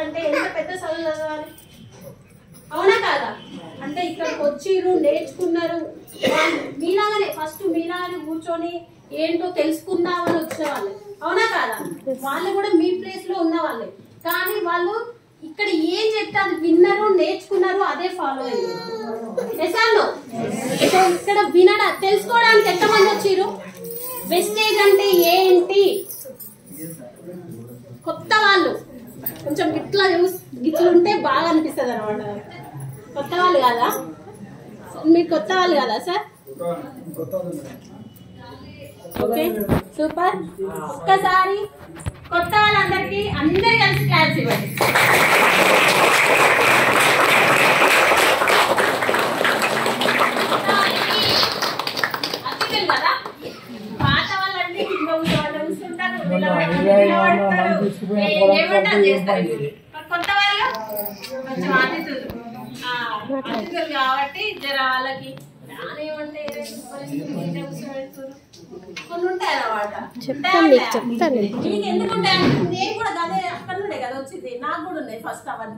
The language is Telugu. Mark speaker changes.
Speaker 1: చదవాలంటే ఎంత పెద్ద చదువు చదవాలి అవునా కాదా అంటే ఇక్కడికి వచ్చిర్రు నేర్చుకున్నారు వాళ్ళు మీలాగానే ఫస్ట్ మీలాగానే కూర్చొని ఏంటో తెలుసుకుందామని వచ్చిన వాళ్ళు అవునా కాదా వాళ్ళు కూడా మీ ప్లేస్ లో ఉన్న వాళ్ళే కానీ వాళ్ళు ఇక్కడ ఏం చెప్తే అది విన్నారు నేర్చుకున్నారు అదే ఫాలో అయ్యారు ఎసాను సో ఇక్కడ వినడ తెలుసుకోవడానికి ఎంతమంది వచ్చిర్రు వెస్టేజ్ అంటే ఏంటి కొత్త వాళ్ళు కొంచెం గిట్లా చూస్- గిట్లుంటే బాగా అనిపిస్తుంది అనమాట కొత్త వాళ్ళు కదా మీరు కొత్త వాళ్ళు కదా సార్ ఓకే సూపర్ ఒక్కసారి కొత్త వాళ్ళందరికీ అందరు కలిసి క్లాస్ ఇవ్వండి అతిథులు కదా పాత వాళ్ళంటే కింద కూర్చోవాలి, కూర్చుంటారు, నిలబడతారు, నిలబడతారు. ఏ- ఏమంటారు చేస్తారు. మరి కొత్త వాళ్ళు కొంచెం అతిథులు ఆ, అతిథులు కాబట్టి జర వాళ్ళకి నానేమంటే కొన్ని ఉంటాయి అన్నమాట
Speaker 2: చెప్తాను నీకు, చెప్తాను.
Speaker 1: మీకు ఎందుకు ఉంటాయి అంటే నేను కూడా అదే అక్కడ నుండే కదా వచ్చింది నాకు కూడా ఉన్నాయి ఫస్ట్ అవన్నీ